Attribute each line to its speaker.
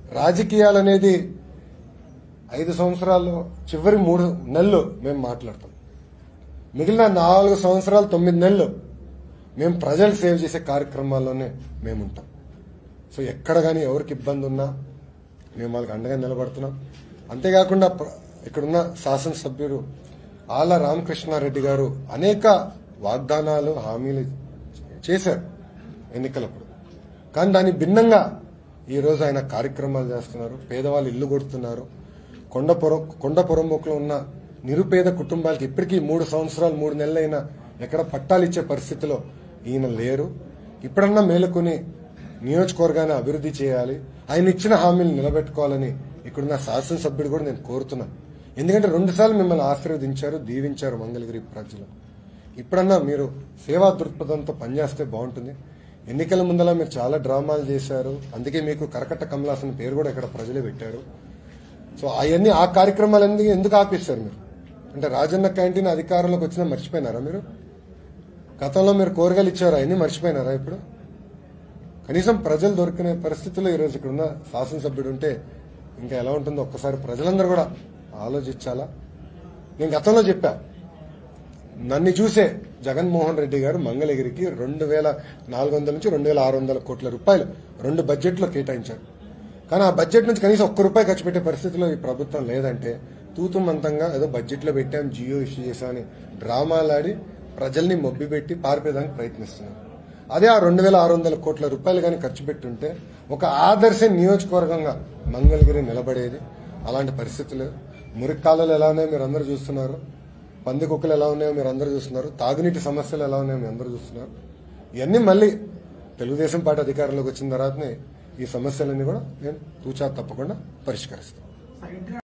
Speaker 1: రాజకీయాలు అనేది ఐదు సంవత్సరాలు చివరి మూడు నెలలు మేము మాట్లాడతాం మిగిలిన నాలుగు సంవత్సరాలు తొమ్మిది నెలలు మేము ప్రజలు సేవ్ చేసే కార్యక్రమాల్లోనే మేము ఉంటాం సో ఎక్కడ కానీ ఎవరికి ఇబ్బంది ఉన్నా మేము వాళ్ళకి అండగా నిలబడుతున్నాం అంతేకాకుండా ప్ర- ఇక్కడున్న శాసనసభ్యుడు ఆల రామకృష్ణారెడ్డి గారు అనేక వాగ్దానాలు హామీలు చేశారు ఎన్నికలప్పుడు కానీ దాని భిన్నంగా ఈ రోజు ఆయన కార్యక్రమాలు చేస్తున్నారు పేదవాళ్ళు ఇల్లు కొడుతున్నారు కొండపురం కొండపురంలో ఉన్న నిరుపేద కుటుంబాలకి ఇప్పటికీ మూడు సంవత్సరాలు మూడు నెలలైనా ఎక్కడ పట్టాలు ఇచ్చే పరిస్థితిలో ఈయన లేరు ఇప్పుడన్నా మేలుకొని నియోజకవర్గాన్ని అభివృద్ధి చేయాలి ఆయన ఇచ్చిన హామీలు నిలబెట్టుకోవాలని ఇక్కడున్న శాసనసభ్యుడు కూడా నేను కోరుతున్నాను ఎందుకంటే రెండుసార్లు మిమ్మల్ని ఆశీర్వదించారు దీవించారు మంగళగిరి ప్రజలు ఇప్పుడన్నా మీరు సేవా దృక్పథంతో పనిచేస్తే బాగుంటుంది ఎన్నికల ముందల మీరు చాలా డ్రామాలు చేశారు అందుకే మీకు కరకట్ట కమలాసన్ పేరు కూడా ఇక్కడ ప్రజలే పెట్టారు సో అవన్నీ ఆ కార్యక్రమాలన్నీ ఎందుకు ఆపేశారు మీరు అంటే రాజన్న క్యాంటీన్ అధికారంలోకి వచ్చినా మర్చిపోయినారా మీరు గతంలో మీరు కూరగాయలు ఇచ్చారు అవన్నీ మర్చిపోయినారా ఇప్పుడు కనీసం ప్రజలు దొరికిన పరిస్థితుల్లో ఈరోజు ఇక్కడ ఉన్న శాసనసభ్యుడు ఉంటే ఇంకా ఎలా ఉంటుందో ఒక్కసారి ప్రజలందరూ కూడా ఆలోచించాలా నేను గతంలో చెప్పా నన్ను చూసే జగన్మోహన్ రెడ్డి గారు మంగళగిరికి రెండు వేల నాలుగు వందల నుంచి రెండు వేల ఆరు వందల కోట్ల రూపాయలు రెండు బడ్జెట్లో కేటాయించారు కానీ ఆ బడ్జెట్ నుంచి కనీసం ఒక్క రూపాయి ఖర్చు పెట్టే పరిస్థితిలో ఈ ప్రభుత్వం లేదంటే తూతుమంతంగా ఏదో బడ్జెట్లో పెట్టాం జియో ఇష్యూ చేశామని డ్రామాలాడి ప్రజల్ని మొబ్బిపెట్టి పారిపోయేదానికి ప్రయత్నిస్తున్నారు అదే ఆ రెండు వేల ఆరు వందల కోట్ల రూపాయలు కానీ ఖర్చు పెట్టుంటే ఒక ఆదర్శ నియోజకవర్గంగా మంగళగిరి నిలబడేది అలాంటి పరిస్థితి లేదు మురికి కాలువలు ఎలా ఉన్నాయో మీరు అందరూ చూస్తున్నారు పంది కుక్కలు ఎలా ఉన్నాయో మీరు అందరూ చూస్తున్నారు తాగునీటి సమస్యలు ఎలా ఉన్నాయో మీరు అందరూ చూస్తున్నారు ఇవన్నీ మళ్ళీ తెలుగుదేశం పార్టీ అధికారంలోకి వచ్చిన తర్వాతనే ఈ సమస్యలన్నీ కూడా నేను తూచా తప్పకుండా పరిష్కరిస్తాను